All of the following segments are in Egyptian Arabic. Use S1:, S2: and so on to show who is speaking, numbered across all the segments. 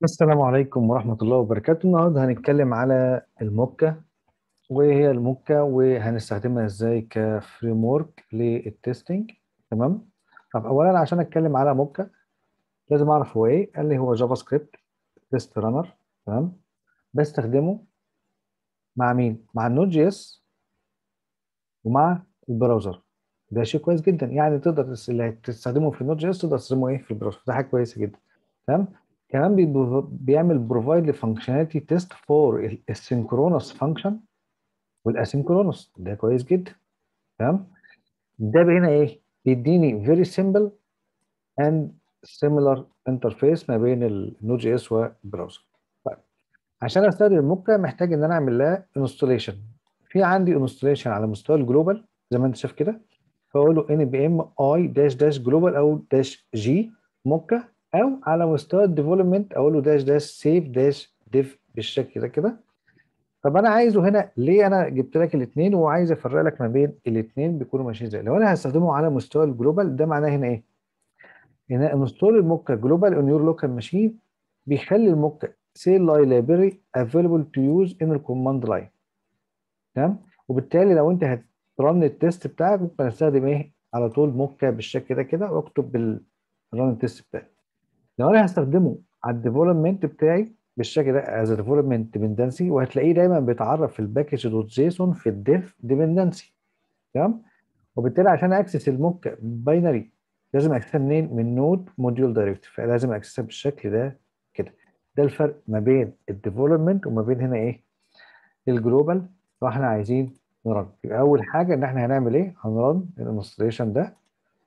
S1: السلام عليكم ورحمة الله وبركاته النهاردة هنتكلم على الموكا وإيه هي الموكا وهنستخدمها إزاي كفريم ورك للتستنج تمام طب أولا عشان أتكلم على موكا لازم أعرف هو إيه قال لي هو جافا سكريبت تيست رانر تمام بستخدمه مع مين؟ مع النود جي اس ومع البراوزر ده شيء كويس جدا يعني تقدر تس- اللي تستخدمه في النود جي اس تقدر تستخدمه ايه في البراوزر ده حاجه كويسه جدا تمام كمان بي- بيعمل بروفايد لفانكشناليتي تيست فور السynchronous فانكشن والاسynchronous ده كويس جدا تمام ده هنا ايه بيديني very simple and similar interface ما بين النود جي اس والبراوزر طيب عشان استخدم الموكا محتاج ان انا اعمل لها انستوليشن في عندي انستوليشن على مستوى الجلوبال زي ما انت شايف كده فاقول له ان بي ام اي داش داش جلوبال او داش جي موكا او على مستوى الديفلوبمنت اقول له داش داش سيف داش ديف بالشكل ده كده طب انا عايزه هنا ليه انا جبت لك الاثنين وعايز افرق لك ما بين الاثنين بيكونوا ماشيين ازاي لو انا هستخدمه على مستوى الجلوبال ده معناه هنا ايه ان انستول الموكا جلوبال اون يور لوكال ماشين بيخلي الموكا سيل لايبرري افيلبل تو يوز ان الكوماند لاين تمام وبالتالي لو انت هترن التيست بتاعك ممكن استخدم ايه على طول موكا بالشكل ده كده واكتب بالرن التيست بتاعي لو انا هستخدمه على الديفلوبمنت بتاعي بالشكل ده از ديفلوبمنت ديبندنسي وهتلاقيه دايما بيتعرف في الباكج دوت جيسون في الديف ديبندنسي تمام وبالتالي عشان اكسس الموكا باينري لازم اكسسها منين من نود موديول دايركت فلازم اكسسها بالشكل ده كده ده الفرق ما بين الديفلوبمنت وما بين هنا ايه الجلوبال واحنا عايزين نرن يبقى اول حاجه ان احنا هنعمل ايه هنرن الانستليشن ده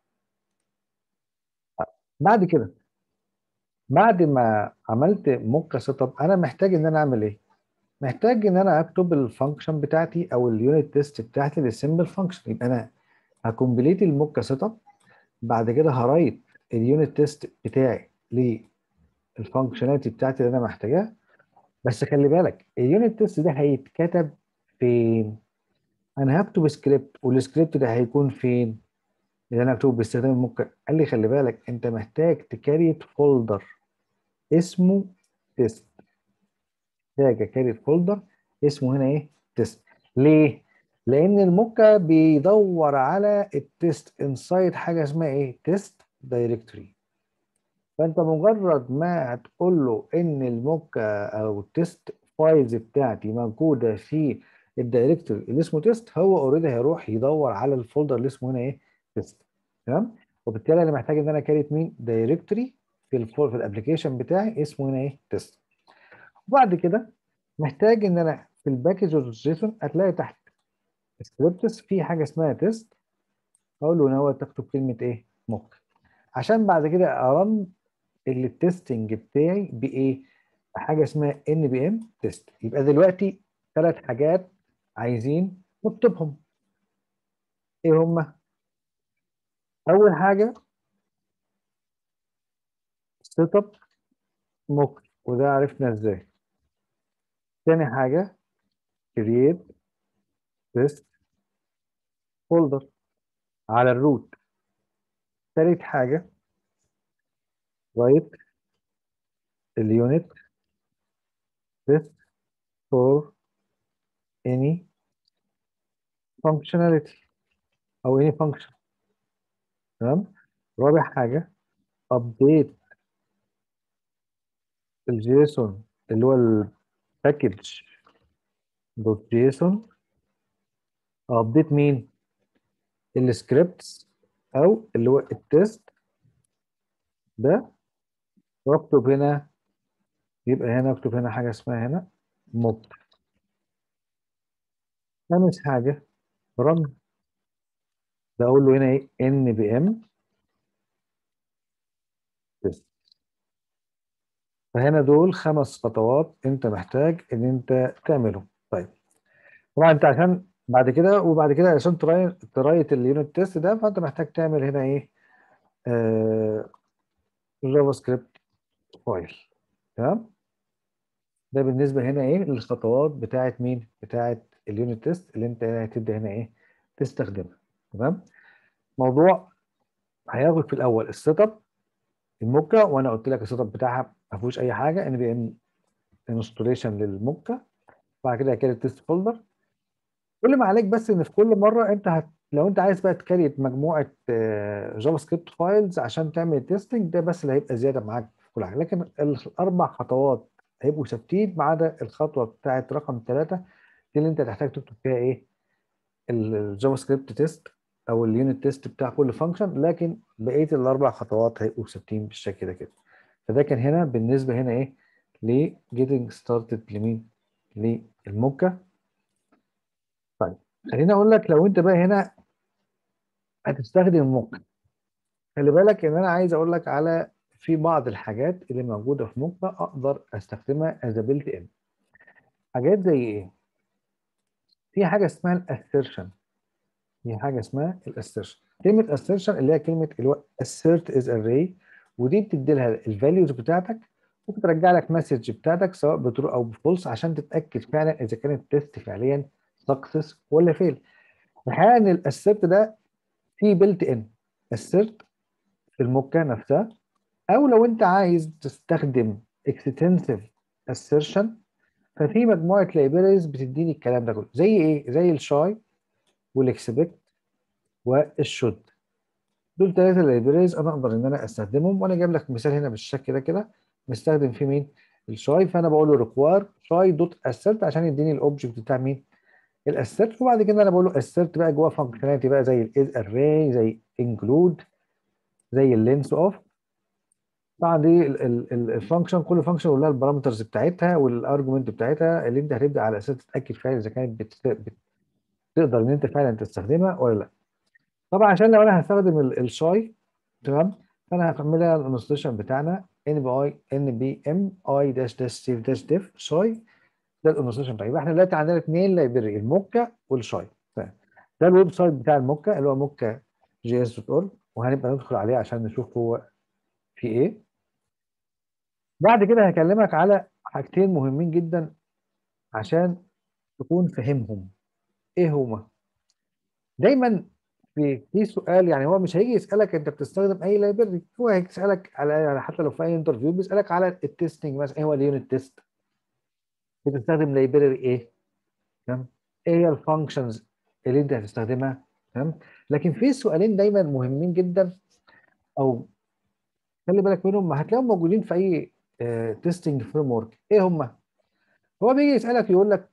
S1: بعد كده بعد ما عملت موكا سيت اب انا محتاج ان انا اعمل ايه محتاج ان انا اكتب الفانكشن بتاعتي او اليونت تيست بتاعتي للسمبل فانكشن يبقى انا هكمبليت الموكا سيت اب بعد كده هرايت اليونت تيست بتاعي للفانكشناليتي بتاعتي اللي انا محتاجاها بس خلي بالك اليونت تيست ده هيتكتب فين انا هكتب سكريبت والسكريبت ده هيكون فين اللي انا هكتبه باستخدام الموكا قال لي خلي بالك انت محتاج تكريت فولدر اسمه تيست محتاج اكريت فولدر اسمه هنا ايه تيست ليه لان الموكا بيدور على التيست انسايد حاجه اسمها ايه تيست دايركتوري فانت مجرد ما هتقول له ان الموكا او التيست فايلز بتاعتي موجوده في الدايركتوري اللي اسمه تيست هو اوريدي هيروح يدور على الفولدر اللي اسمه هنا ايه تيست تمام وبالتالي انا محتاج ان انا كاريت مين دايركتوري في الفول في الابلكيشن بتاعي اسمه هنا ايه تيست وبعد كده محتاج ان انا في الباكج اوف جيسون هتلاقي تحت سكريبتس في حاجه اسمها تيست اقول له ان هو تكتب كلمه ايه موك عشان بعد كده ارن التستنج بتاعي بايه بحاجه اسمها ان بي ام تيست يبقى دلوقتي ثلاث حاجات عايزين نكتبهم ايه هما اول حاجه سيت اب موك وده عرفنا ازاي تاني حاجه create test folder على الروت تالت حاجه write اليونت test for any functionality او any function تمام رابع حاجه update الجيسون اللي هو الباكج دوت جيسون ابديت مين السكريبتس او اللي هو التست ده واكتب هنا يبقى هنا اكتب هنا حاجه اسمها هنا موك خامس حاجه رن ده اقول له هنا ايه ان بي ام تست فهنا دول خمس خطوات انت محتاج ان انت تعملهم طيب طبعا انت عشان بعد كده وبعد كده عشان تراي ترايت اليونت تيست ده فانت محتاج تعمل هنا ايه آه جافا سكريبت فايل تمام ده بالنسبه هنا ايه للخطوات بتاعت مين بتاعت اليونت تيست اللي انت هتبدا هنا ايه تستخدمها تمام موضوع هياخد في الاول السيت اب الموكا وانا قلت لك السيت اب بتاعها ما فيهوش اي حاجه ان بي ام انستوليشن للموكا بعد كده هكريت تيست فولدر كل ما عليك بس ان في كل مره انت هت... لو انت عايز بقى تكريت مجموعه جافا سكريبت فايلز عشان تعمل تيستنج ده بس اللي هيبقى زياده معاك في كل حاجه لكن الاربع خطوات هيبقوا ثابتين ما عدا الخطوه بتاعت رقم ثلاثه دي اللي انت هتحتاج تكتب فيها ايه الجافا سكريبت تيست او اليونت تيست بتاع كل فانكشن لكن بقيه الاربع خطوات هيبقوا ثابتين بالشكل ده كده فده كان هنا بالنسبه هنا ايه ل getting started لمين للموكا طيب خليني اقول لك لو انت بقى هنا هتستخدم الموكا خلي بالك ان انا عايز اقول لك على في بعض الحاجات اللي موجوده في موكا اقدر استخدمها از بيلت ان حاجات زي ايه في حاجه اسمها الاسيرشن في حاجه اسمها الاسيرشن كلمه اسيرشن اللي هي كلمه اللي هو assert is array ودي بتدي لها الفاليوز بتاعتك وبترجع لك مسج بتاعتك سواء بترو او بفولس عشان تتاكد فعلا اذا كان التيست فعليا سكسس ولا فيل الحقيقه ان الاسيرت ده في بيلت ان اسيرت في الموكا نفسها او لو انت عايز تستخدم extensive assertion ففي مجموعه لايبريز بتديني الكلام ده كله زي ايه زي الشاي والاكسبكت والشود دول ثلاثه لايبريز انا اقدر ان انا استخدمهم وانا جايب لك مثال هنا بالشكل ده كده مستخدم فيه مين الشاي فانا بقول له ريكوار شاي دوت اسيرت عشان يديني الاوبجكت بتاع مين الاسيرت وبعد كده انا بقول له اسيرت بقى جوه فانكشناليتي بقى زي الاز اري زي انكلود زي اللينس اوف طبعا دي الفانكشن كل فانكشن لها البارامترز بتاعتها والارجيومنت بتاعتها اللي انت هتبدا على اساس تتاكد فعلا اذا كانت بت... بت... تقدر ان انت فعلا تستخدمها ولا لا طبعا عشان لو انا هستخدم الشاي تمام فانا هعملها الانستليشن بتاعنا ان بي اي ان بي ام اي داش داش سيف داش ديف شاي ده الانستليشن بتاعي يبقى احنا دلوقتي عندنا اثنين لايبرري الموكا والشاي ده الويب سايت بتاع الموكا اللي هو موكا جي اس دوت اورج وهنبقى ندخل عليه عشان نشوف هو في ايه بعد كده هكلمك على حاجتين مهمين جدا عشان تكون فاهمهم ايه هما دايما في في سؤال يعني هو مش هيجي يسالك انت بتستخدم اي لايبرري هو هيسالك على حتى لو في اي انترفيو بيسالك على التستنج مثلا ايه هو اليونت تيست بتستخدم لايبرري ايه تمام ايه هي الفانكشنز اللي انت هتستخدمها تمام لكن في سؤالين دايما مهمين جدا او خلي بالك منهم هتلاقيهم موجودين في اي تيستنج فريم ورك ايه هم هو بيجي يسالك يقول لك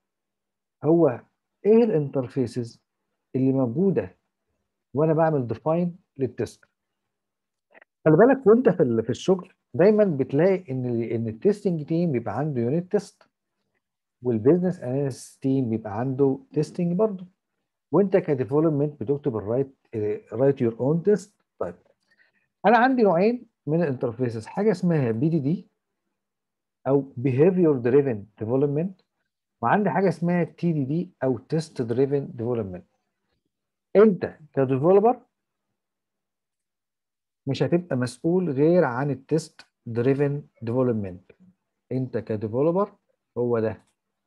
S1: هو ايه الانترفيسز اللي موجوده وانا بعمل ديفاين للتيست خلي بالك وانت في في الشغل دايما بتلاقي ان ان التستنج تيم بيبقى عنده يونت تيست والبيزنس اناليست تيم بيبقى عنده تيستنج برضه وانت كديفلوبمنت بتكتب الرايت رايت يور اون تيست طيب انا عندي نوعين من الانترفيسز حاجه اسمها بي دي دي او behavior driven development وعندي حاجه اسمها تي دي دي او تيست دريفن ديفلوبمنت انت كديفلوبر مش هتبقى مسؤول غير عن التيست دريفن ديفلوبمنت انت كديفلوبر هو ده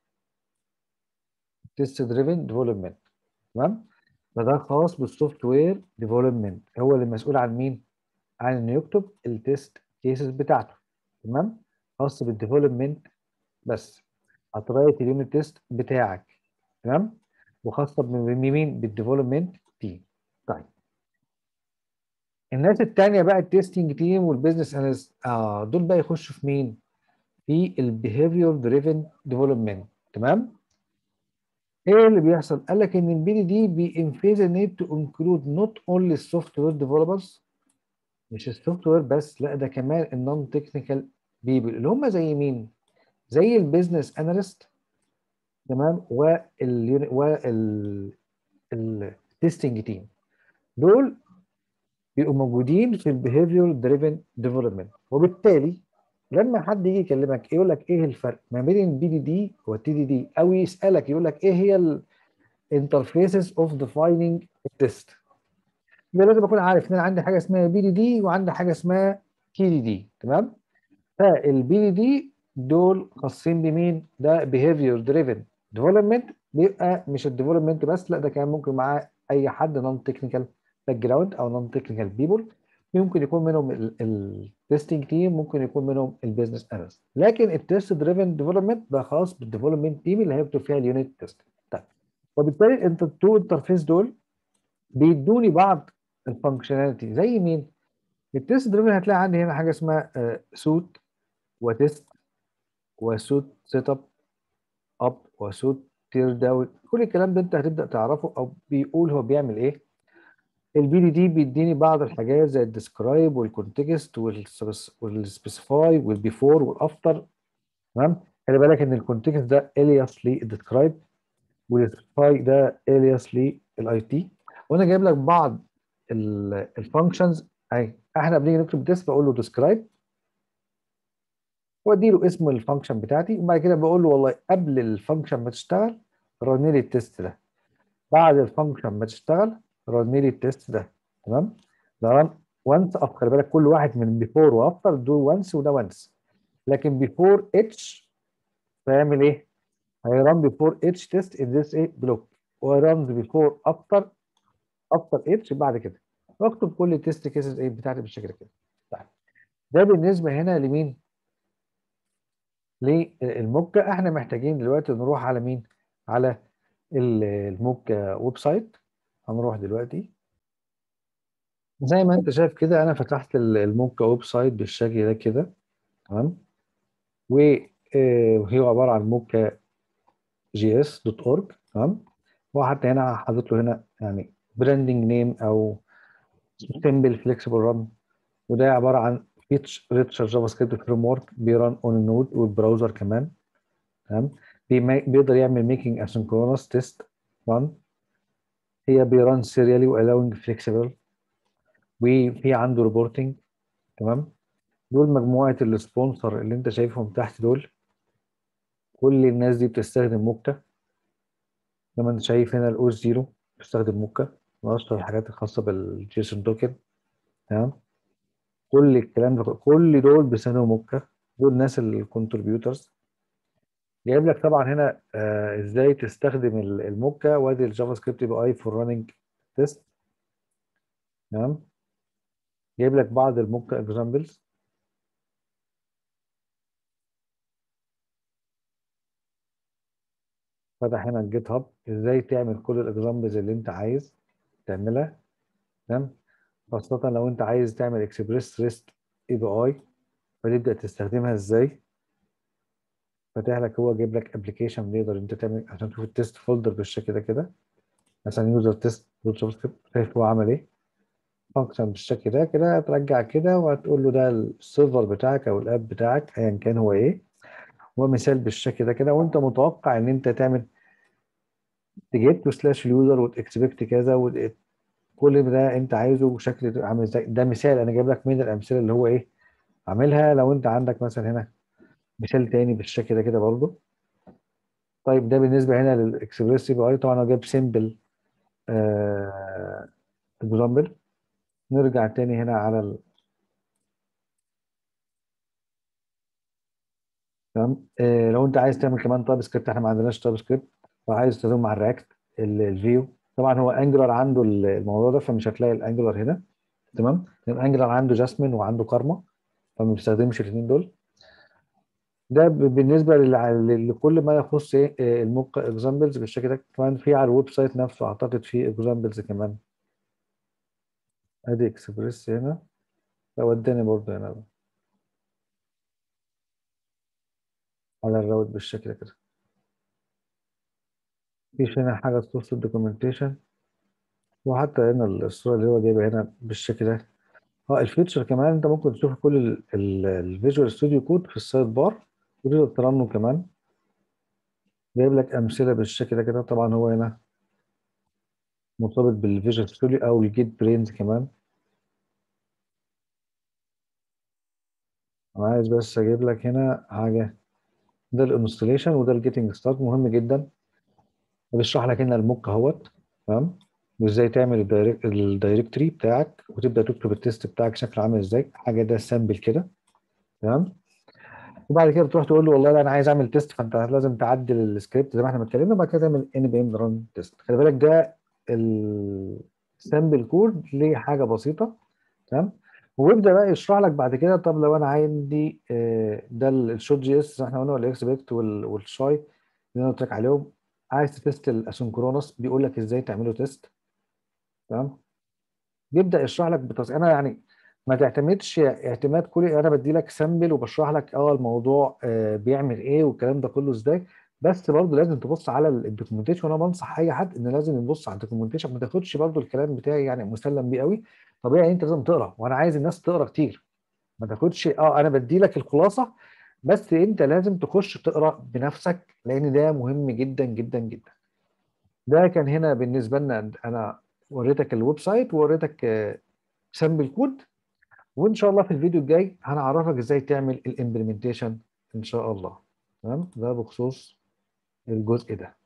S1: تيست دريفن ديفلوبمنت تمام فده خاص بالسوفت وير ديفلوبمنت هو اللي مسؤول عن مين عن انه يكتب التيست كيسز بتاعته تمام خاص بالديفلوبمنت بس هترايت اليونت تيست بتاعك تمام وخاصه بمين بالديفلوبمنت تيم طيب الناس التانية بقى التيستنج تيم والبيزنس اناليست اه دول بقى يخشوا في مين في البيهيفير دريفن ديفلوبمنت تمام ايه اللي بيحصل قال لك ان البي دي دي بينفيز نيد تو انكلود نوت اونلي السوفت وير ديفلوبرز مش السوفت وير بس لا ده كمان النون تكنيكال بيبل اللي هم زي مين زي البيزنس اناليست تمام وال وال التستنج تيم دول بيبقوا موجودين في البيهيفير دريفن ديفلوبمنت وبالتالي لما حد يجي يكلمك يقول لك ايه الفرق ما بين البي دي دي والتي دي دي او يسالك يقول لك ايه هي الانترفيسز اوف ديفايننج التست يبقى لازم اكون عارف ان انا عندي حاجه اسمها بي دي دي وعندي حاجه اسمها تي دي دي تمام فالبي دي دي دول خاصين بمين ده بيهيفير دريفن ديفلوبمنت بيبقى مش الديفلوبمنت بس لا ده كمان ممكن معاه اي حد نون تكنيكال باك جراوند او نون تكنيكال بيبول ممكن يكون منهم التستنج تيم ممكن يكون منهم البيزنس اناليست لكن التست دريفن ديفلوبمنت ده خاص بالديفلوبمنت تيم اللي هيكتب فيها اليونت تيست طيب وبالتالي انت التو انترفيس دول بيدوني بعض الفانكشناليتي زي مين؟ التست دريفن هتلاقي عندي هنا حاجه اسمها سوت وتست وسوت سيت اب اب وسوت تير داون كل الكلام ده انت هتبدا تعرفه او بيقول هو بيعمل ايه البي دي دي بيديني بعض الحاجات زي الديسكرايب والكونتكست والسبيسيفاي والبيفور والافتر تمام خلي بالك ان الكونتكست ده الياس للديسكرايب والسبيسيفاي ده الياس للاي تي وانا جايب لك بعض الفانكشنز اهي احنا بنيجي نكتب ديس بقول له ديسكرايب وادي له اسم الفانكشن بتاعتي وبعد كده بقول له والله قبل الفانكشن ما تشتغل رن لي التيست ده بعد الفانكشن ما تشتغل رن لي التيست ده تمام ده رن وانس اب خلي بالك كل واحد من بيفور وافتر دول وانس وده وانس لكن بيفور اتش فيعمل ايه؟ هيرن بيفور اتش تيست ان ذس ايه بلوك ويرن بيفور افتر افتر اتش بعد كده واكتب كل التيست كيسز ايه بتاعتي بالشكل كده طيب ده بالنسبه هنا لمين؟ للموكا احنا محتاجين دلوقتي نروح على مين؟ على الموكا ويب سايت هنروح دلوقتي زي ما انت شايف كده انا فتحت الموكا ويب سايت بالشكل ده كده تمام وهي عباره عن موكا جي اس دوت اورج تمام وحتى هنا حاطط له هنا يعني براندنج نيم او سمبل فليكسبل ران وده عباره عن ريتش ريتشر جافا سكريبت فريم ورك بيران اون النود والبراوزر كمان تمام بيقدر يعمل ميكينج اسynchronous تيست ران هي بيران سيريالي والاونج فليكسبل وفي عنده ريبورتنج تمام دول مجموعه السبونسر اللي انت شايفهم تحت دول كل الناس دي بتستخدم موكا زي ما انت شايف هنا الاو زيرو بيستخدم موكا من اشهر الحاجات الخاصه بالجيسون توكن تمام كل الكلام ده كل دول بيستخدموا موكا دول ناس الكونتريبيوترز جايب لك طبعا هنا آه ازاي تستخدم الموكا وادي الجافا سكريبت بي اي فور راننج تيست تمام جايب لك بعض الموكا اكزامبلز فتح هنا الجيت هاب ازاي تعمل كل الاكزامبلز اللي انت عايز تعملها تمام خاصة لو انت عايز تعمل اكسبريس ريست اي بي اي فتبدأ تستخدمها ازاي فاتح لك هو جايب لك ابلكيشن بيقدر انت تعمل عشان تشوف التست فولدر بالشكل ده كده مثلا يوزر تيست جافا سكريبت شايف هو عمل ايه فانكشن بالشكل ده كده ترجع كده وهتقول له ده السيرفر بتاعك او الاب بتاعك ايا كان هو ايه ومثال بالشكل ده كده وانت متوقع ان انت تعمل تجيت سلاش اليوزر وتكسبكت كذا كل ده انت عايزه بشكل عامل ازاي ده مثال انا جايب لك من الامثله اللي هو ايه عاملها لو انت عندك مثلا هنا مثال تاني بالشكل ده كده برضه طيب ده بالنسبه هنا للاكسبريس سي بي اي طبعا انا جايب سيمبل اكزامبل نرجع تاني هنا على ال... تمام آه لو انت عايز تعمل كمان تايب سكريبت احنا ما عندناش تايب سكريبت فعايز تستخدمه مع الرياكت الفيو طبعا هو انجلر عنده الموضوع ده فمش هتلاقي الانجلر هنا تمام لان انجلر عنده جاسمين وعنده كارما فما بيستخدمش الاثنين دول ده بالنسبه لكل ما يخص ايه الموقع اكزامبلز بالشكل ده كمان في على الويب سايت نفسه اعتقد في اكزامبلز كمان ادي اكسبريس هنا لو وداني برضه هنا على الراوت بالشكل ده كده مفيش هنا حاجة تخص الدوكيومنتيشن وحتى هنا الصورة اللي هو جايبها هنا بالشكل ده اه الفيتشر كمان انت ممكن تشوف كل الفيجوال ستوديو كود في السايد بار وتقدر ترنه كمان جايب لك أمثلة بالشكل ده كده طبعا هو هنا مرتبط بالفيجوال ستوديو أو الجيت برينز كمان أنا عايز بس أجيب لك هنا حاجة ده الانستليشن وده الجيتنج ستارت مهم جدا بيشرح لك هنا الموك اهوت تمام وازاي تعمل الدايركتوري بتاعك وتبدا تكتب التيست بتاعك شكله عامل ازاي حاجه ده سامبل كده تمام وبعد كده بتروح تقول له والله لا انا عايز اعمل تيست فانت لازم تعدل السكريبت زي ما احنا اتكلمنا وبعد كده تعمل ان بي ام ران تيست خلي بالك ده السامبل كود ليه حاجه بسيطه تمام ويبدا بقى يشرح لك بعد كده طب لو انا عندي آه، ده الشوت جي اس زي ما احنا قلنا والاكسبكت والشاي اللي انا قلت لك عليهم عايز تتست الاسynchronous بيقول لك ازاي تعمله تيست تمام بيبدا يشرح لك بتص... انا يعني ما تعتمدش اعتماد كلي انا بدي لك سامبل وبشرح لك اه الموضوع آه بيعمل ايه والكلام ده كله ازاي بس برضه لازم تبص على الدوكيومنتيشن وانا بنصح اي حد ان لازم يبص على الدوكيومنتيشن ما تاخدش برضه الكلام بتاعي يعني مسلم بيه قوي طبيعي انت لازم تقرا وانا عايز الناس تقرا كتير ما تاخدش اه انا بدي لك الخلاصه بس انت لازم تخش تقرا بنفسك لان ده مهم جدا جدا جدا ده كان هنا بالنسبه لنا انا وريتك الويب سايت ووريتك آه، سامبل كود وان شاء الله في الفيديو الجاي هنعرفك ازاي تعمل الامبلمنتيشن ان شاء الله تمام ده بخصوص الجزء ده